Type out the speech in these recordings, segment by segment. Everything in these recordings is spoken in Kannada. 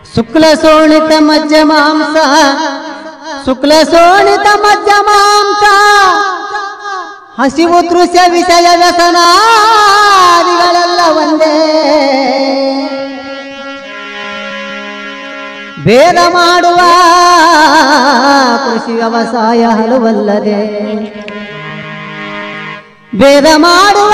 ಶುಕ್ಲ ಸೋಣಿತ ಮಜ್ಜ ಮಾಂಸ ಶುಕ್ಲ ಸೋಣಿತ ಮಜ್ಜ ಮಾಂಸ ಹಸಿವು ತೃಷ್ಯ ವಿಷಯ ವ್ಯಸನಾದಿಗಳೆಲ್ಲ ಒಂದೇ ಭೇದ ಮಾಡುವ ಕೃಷಿ ವ್ಯವಸಾಯ ಹಲವಲ್ಲದೆ ಭೇದ ಮಾಡುವ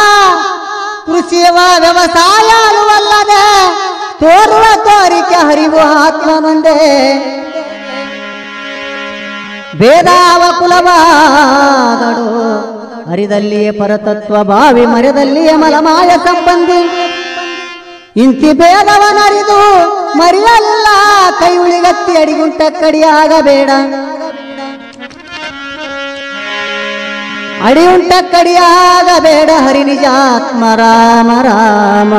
ಕೃಷಿಯ ವ್ಯವಸಾಯ ಹಲವಲ್ಲದೆ ತೋರುವ ತೋರಿಕೆ ಹರಿವು ಆತ್ಮನೊಂದೇ ಭೇದಾವ ಕುಲವಾದಡು ಹರಿದಲ್ಲಿಯೇ ಪರತತ್ವ ಭಾವಿ ಮರದಲ್ಲಿಯೇ ಮಲಮಾಯ ಸಂಬಂಧಿ ಇಂತಿ ಭೇದವನರಿದು ಮರೆಯಲಿಲ್ಲ ಕೈ ಉಳಿಗತ್ತಿ ಅಡಿಗುಂಟ ಕಡಿಯಾಗಬೇಡ ಅಡಿಯುಂಟ ಕಡಿಯಾಗಬೇಡ ಹರಿ ನಿಜಾತ್ಮ ರಾಮ ರಾಮ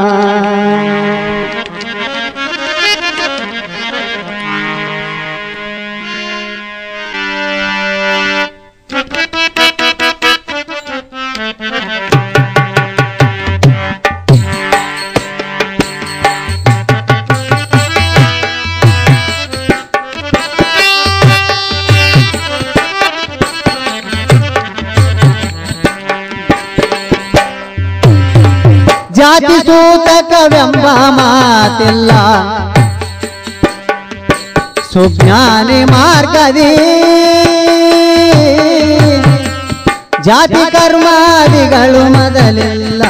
ಜಾತಿ ಸೂತಕವೆಂಬ ಮಾತಿಲ್ಲ ಸುಜ್ಞಾನಿ ಮಾರ್ಗದಿ ಜಾತಿ ಕರ್ಮಾದಿಗಳು ಮೊದಲಿಲ್ಲ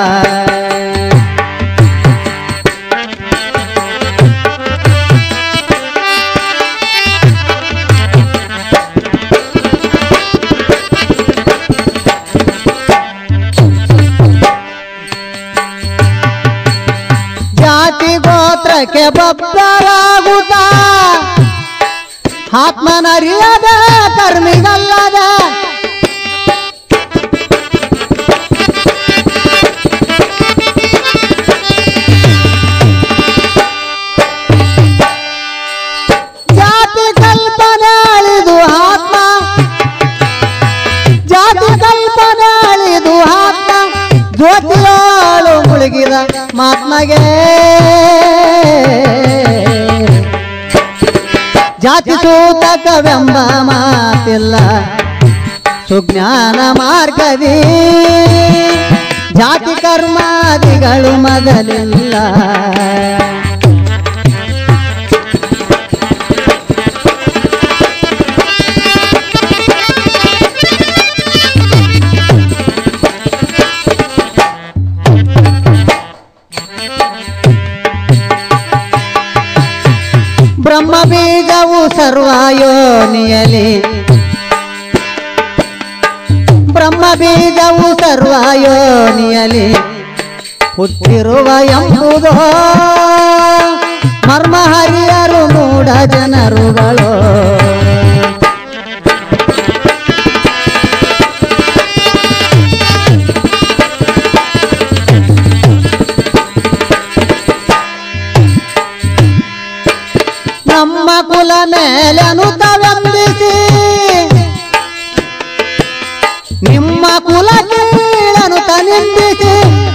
ಜಾತಿ ಗೋತ್ರಕ್ಕೆ ಬಬ್ಬರಾಗುತ್ತ ಆತ್ಮನರಿಯದ ಕರ್ಮಿಗಲ್ಲದ ಜಾತಿ ಕಲ್ಪನೆ ಅಳಿದು ಆತ್ಮ ಜಾತಿ ಕಲ್ಪನೆ ಅಳಿದು ಆತ್ಮ ಜ್ಯೋತಿಯಾಳು ಮುಳುಗಿದ ಮಾತ್ಮಗೆ ಜಾತಿ ಸೂತಕವೆಂಬ ಮಾತಿಲ್ಲ ಸುಜ್ಞಾನ ಮಾರ್ಗದಿ ಜಾತಿ ಕರ್ಮಾದಿಗಳು ಮೊದಲಿಲ್ಲ ಬ್ರಹ್ಮ ಬೀಜವು ಸರ್ವಾಯೋನಿಯಲಿ ಬ್ರಹ್ಮ ಬೀಜವು ಸರ್ವಾಯೋನಿಯಲಿ ಹುಟ್ಟಿರುವ ಎಂಬುದೋ ಮರ್ಮ ಹರಿಯರು ಮೂಢ ಜನರುಗಳು ನಮ್ಮ ಕುಲ ಮೇಲೆ ಅನುತವೆಂದಿಸಿ ನಿಮ್ಮ ಕುಲ ಕೀಳನು ನಿಂದಿಸಿ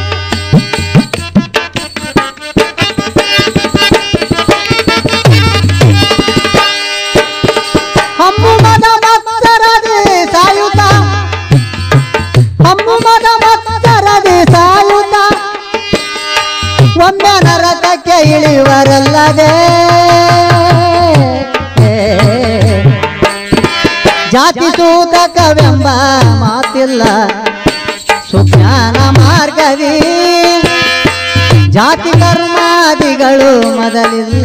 ಹಮ್ಮು ಮದ ಮತ್ಸರದಿ ಸಾಯುತ ಹಮ್ಮು ಮದ ಮತ್ಸರದಿ ಸಾಯುತ ಒಮ್ಮೆ ನರಕಕ್ಕೆ ಇಳಿವರಲ್ಲದೆ ಜಾತಿ ಸೂತಕವೆಂಬ ಮಾತಿಲ್ಲ ಸುಜ್ಞಾನ ಮಾರ್ಗದಿ ಜಾತಿ ಕರ್ಮಾದಿಗಳು ಮೊದಲಿಲ್ಲ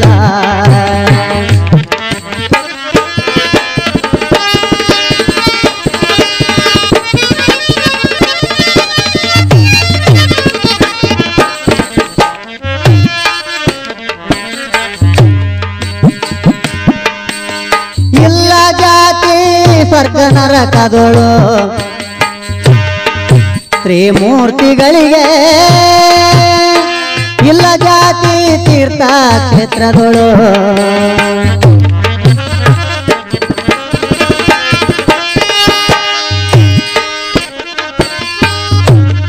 ಇಲ್ಲ ಜಾತಿ ಸ್ವರ್ಗ ನರಕದೊಳು ತ್ರಿಮೂರ್ತಿಗಳಿಗೆ ಇಲ್ಲ ಜಾತಿ ತೀರ್ಥ ಕ್ಷೇತ್ರದೊಳು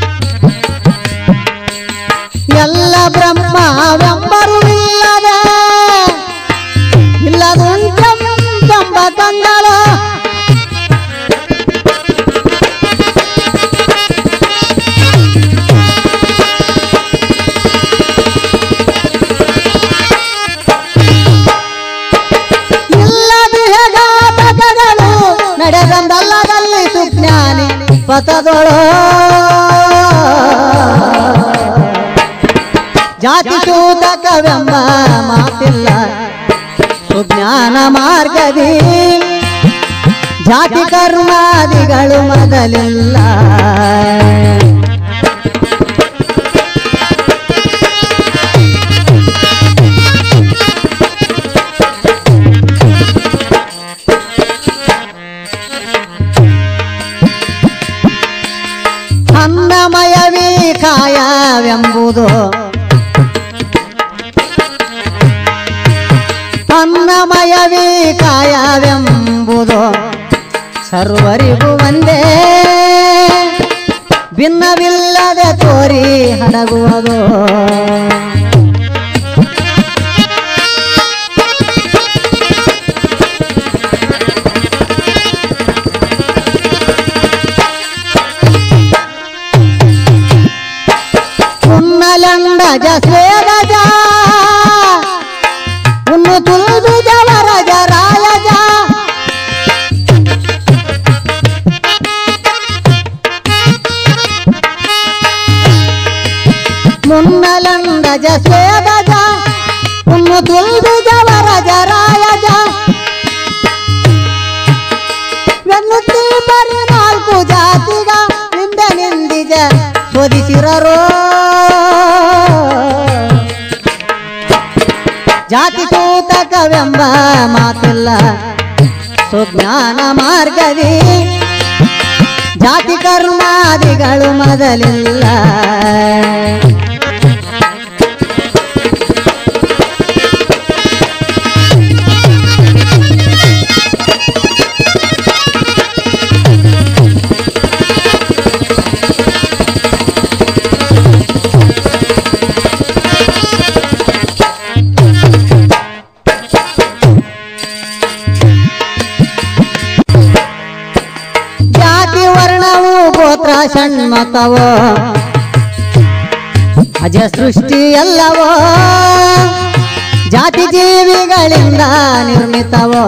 ಎಲ್ಲ ಬ್ರಹ್ಮವೆಂಬರು ಇಲ್ಲದೆ ಪಥದೊಳು ಜಾತಿ ಸೂತಕವೆಂಬ ಮಾತಿಲ್ಲ ಸುಜ್ಞಾನ ಮಾರ್ಗದಿ ಜಾತಿ ಕರ್ಮಾದಿಗಳು ಮೊದಲಿಲ್ಲ ಅನ್ನಮಯವೇ ಕಾಯವೆಂಬುದು ಅನ್ನಮಯವೇ ಕಾಯವೆಂಬುದು ಸರ್ವರಿಗೂ ಒಂದೇ ಭಿನ್ನವಿಲ್ಲದೆ ತೋರಿ ಹಡಗುವುದು ಉನ್ನಲಂಡಜ ಸ್ವೇದಜ ಉನ್ನು ತುಲ್ಬಿಜ ವರಜ ರಾಯಜ ಮುನ್ನಲಂಡಜ ಸ್ವೇದಜ ಉನ್ನು ತುಲ್ಬಿಜ ವರಜ ರಾಯಜ ಬೆನ್ನುತ್ತಿ ಬರಿ ನಾಲ್ಕು ಜಾತಿಗ ನಿಂದ ನಿಂದಿಜ ಶೋಧಿಸಿರರೋ ಜಾತಿ ಸೂತಕವೆಂಬ ಮಾತಿಲ್ಲ ಸುಜ್ಞಾನ ಮಾರ್ಗದಿ ಜಾತಿ ಕರ್ಮಾದಿಗಳು ಮೊದಲಿಲ್ಲ ಜಾತಿ ವರ್ಣವು ಗೋತ್ರ ಷಣ್ಮತವೋ ಅಜ ಸೃಷ್ಟಿ ಎಲ್ಲವೋ ಜಾತಿ ಜೀವಿಗಳಿಂದ ನಿರ್ಮಿತವೋ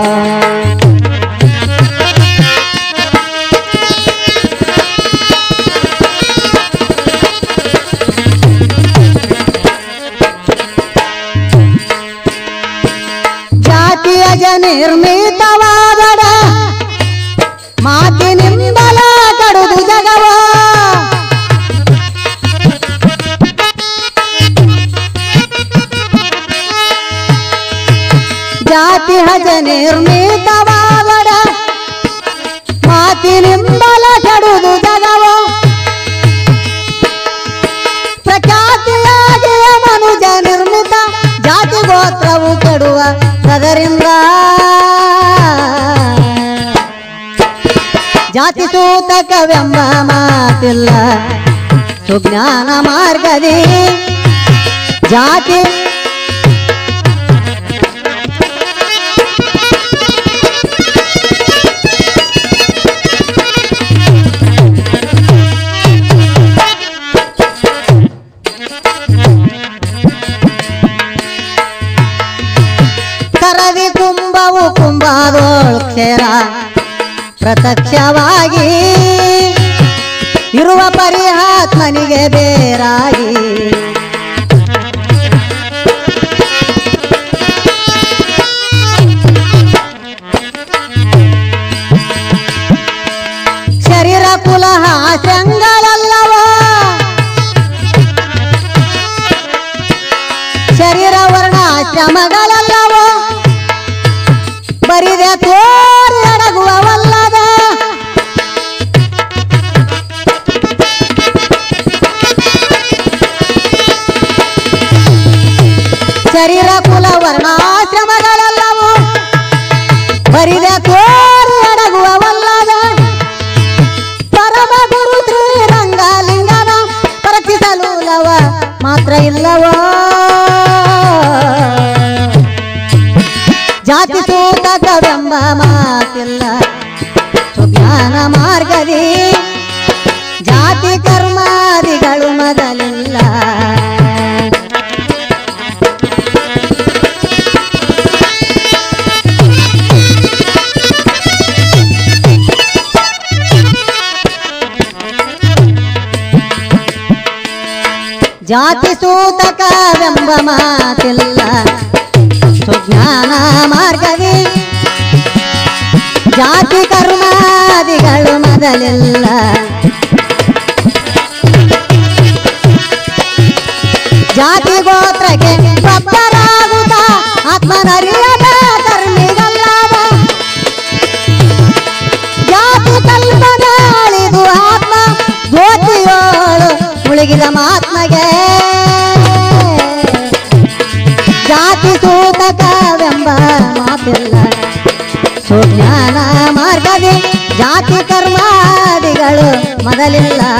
ಜಾತಿ ಅಜ ನಿರ್ಮಿತವಾದಡ ಮಾತಿನಿಂದಲ ಕಡುದು ಜಗವ ಜಾತಿ ಹಜ ನಿರ್ಮಿತವಾಗಡ ಮಾತಿನಿಂದಲ ಕಡುದು ಜಗವ ಪ್ರಖ್ಯಾತಿಯಾಗಿ ಮನುಜ ನಿರ್ಮಿತ ಜಾತಿ ಗೋತ್ರವು ಕೆಡುವ ಸದರಿಂದ ಜಾತಿ ಸೂತಕವೆಂಬ ಮಾತಿಲ್ಲ ಸುಜ್ಞಾನ ಮಾರ್ಗದಿ ಜಾತಿ ಕರದಿ ಕುಂಭವು ಕುಂಭದೋಳು ಕ್ಷೇರ ಪ್ರತ್ಯಕ್ಷವಾಗಿ ಇರುವ ಪರಿಹಾತ್ಮನಿಗೆ ಬೇರಾಗಿ ಶರೀರ ಕುಲ ಹಾಸ್ಯಂಗಳೆಲ್ಲವೋ ಶರೀರ ವರ್ಣ ಶ್ರಮಗಳೆಲ್ಲವೋ ಬರಿದೆ ತೋರಿ ಅಡಗುವವಲ್ಲದ ಶರೀರ ಕುಲ ವರ್ಣಾಶ್ರಮಗಳೆಲ್ಲವೂ ಬರಿದೆ ತೋರಿ ಅಡಗುವವಲ್ಲದ ಪರಮ ಗುರು ಶ್ರೀರಂಗಲಿಂಗನ ಪರಚಿಸಲು ಲವ ಮಾತ್ರ ಇಲ್ಲವೋ ಜಾತಿ ಸೂತಕವೆಂಬ ಮಾತಿಲ್ಲ ಸುಜ್ಞಾನ ಮಾರ್ಗದಿ ಜಾತಿ ಕರ್ಮಾದಿಗಳು ಮೊದಲಿಲ್ಲ ಜಾತಿ ಸೂತಕವೆಂಬ ಮಾತಿಲ್ಲ ಸುಜ್ಞಾನ ಮಾರ್ಗವೇ ಜಾತಿ ಕರ್ಮಾದಿಗಳು ಮೊದಲಿಲ್ಲ ಜಾತಿ ಗೋತ್ರಕ್ಕೆ ಬದ್ಧರಾಗುತ್ತ ಆತ್ಮನರಿಯದ ಧರ್ಮಿಗಲ್ಲದ ಜಾತಿ ಕಲ್ಪನೆ ಅಳಿದು ಆತ್ಮ ಜ್ಯೋತಿಯೋಳು ಮುಳುಗಿದ ಮಾತ್ಮಗೆ ಜಾತಿ ಸೂತಕವೆಂಬ ಮಾತಿಲ್ಲ ಸುಜ್ಞಾನ ಮಾರ್ಗದಿ ಜಾತಿ ಕರ್ಮಾದಿಗಳು ಮೊದಲಿಲ್ಲ